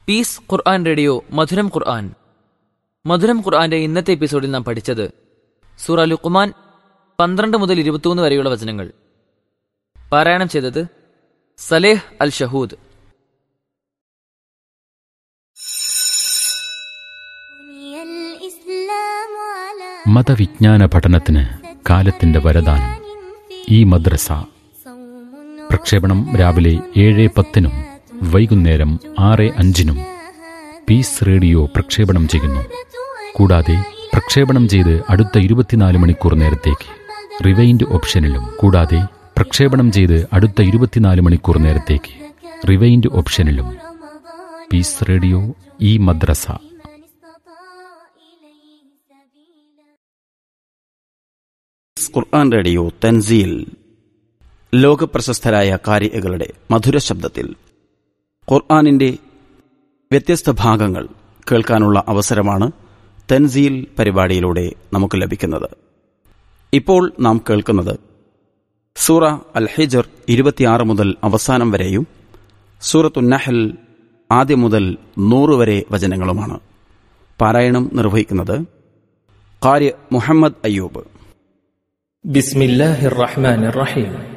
piece ഖുർആൻ radio മധുരം ഖുർആൻ മധുരം ഖുർആന്റെ ഇന്നത്തെ എപ്പിസോഡിൽ നാം പഠിച്ചത് സൂറ ലുഖ്മാൻ പന്ത്രണ്ട് മുതൽ ഇരുപത്തിയൊന്ന് വരെയുള്ള വചനങ്ങൾ പാരായണം ചെയ്തത് സലേഹ് അൽ ഷഹൂദ് മതവിജ്ഞാന പഠനത്തിന് കാലത്തിന്റെ വരദാനം ഈ മദ്രസ പ്രക്ഷേപണം രാവിലെ ഏഴ് പത്തിനും വൈകുന്നേരം ആറ് അഞ്ചിനും പീസ് റേഡിയോ പ്രക്ഷേപണം ചെയ്യുന്നു കൂടാതെ പ്രക്ഷേപണം ചെയ്ത് അടുത്ത ഇരുപത്തിനാല് മണിക്കൂർ നേരത്തേക്ക് റിവൈൻഡ് ഓപ്ഷനിലും കൂടാതെ പ്രക്ഷേപണം ചെയ്ത് അടുത്ത ഇരുപത്തിനാല് മണിക്കൂർ നേരത്തേക്ക് റിവൈൻഡ് ഓപ്ഷനിലും പീസ് റേഡിയോ ഈ മദ്രസ ഖുർആൻ റേഡിയോ തൻസീൽ ലോകപ്രശസ്തരായ കാരികളുടെ മധുര ശബ്ദത്തിൽ ഖുർആാനിന്റെ വ്യത്യസ്ത ഭാഗങ്ങൾ കേൾക്കാനുള്ള അവസരമാണ് തൻസീൽ പരിപാടിയിലൂടെ നമുക്ക് ലഭിക്കുന്നത് ഇപ്പോൾ നാം കേൾക്കുന്നത് സൂറ അൽ ഹിജർ ഇരുപത്തിയാറ് മുതൽ അവസാനം വരെയും സൂറത്തു നഹൽ ആദ്യം മുതൽ നൂറ് വരെ വചനങ്ങളുമാണ് പാരായണം നിർവഹിക്കുന്നത് കാര്യ മുഹമ്മദ് അയ്യൂബ് بسم الله الرحمن الرحيم